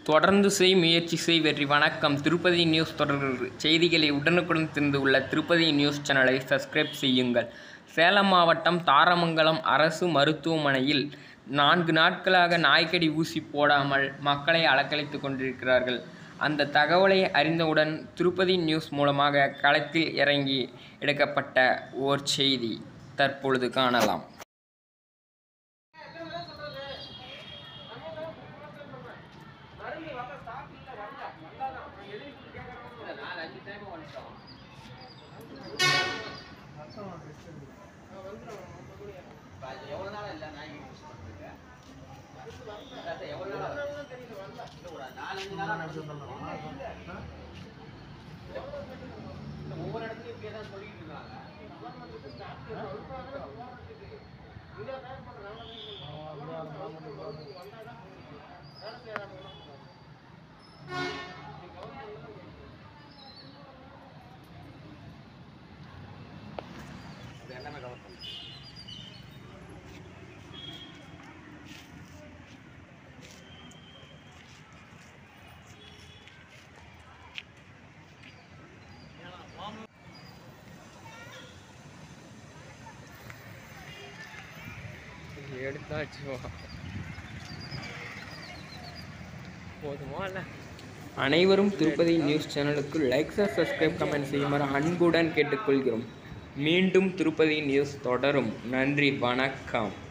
தொடர்ந்து செய் முயற்சி செய் வெற்றி வணக்கம் திருப்பதி நியூஸ் தொடர்கிறது செய்திகளை உடனுக்குடன் தெரிந்து கொள்ள திருப்பதி நியூஸ் சேனலை சப்ஸ்கிரைப் செய்யுங்கள் சேலம் மாவட்டம் தாரமங்கலம் அரசு மருத்துவமனையில் நான்கு நாட்களாக நாய்க்கடி ஊசி போடாமல் மக்களை அலக்கழித்து கொண்டிருக்கிறார்கள் அந்த தகவலை அறிந்தவுடன் திருப்பதி நியூஸ் மூலமாக களத்தில் இறங்கி எடுக்கப்பட்ட ஓர் செய்தி தற்பொழுது காணலாம் எடுத்தாச்சு போதுமா இல்லை அனைவரும் திருப்பதி நியூஸ் சேனலுக்கு லைக் சப்ஸ்கிரைப் கமெண்ட் செய்யுமாறு அன்புடன் கேட்டுக்கொள்கிறோம் மீண்டும் திருப்பதி நியூஸ் தொடரும் நன்றி வணக்கம்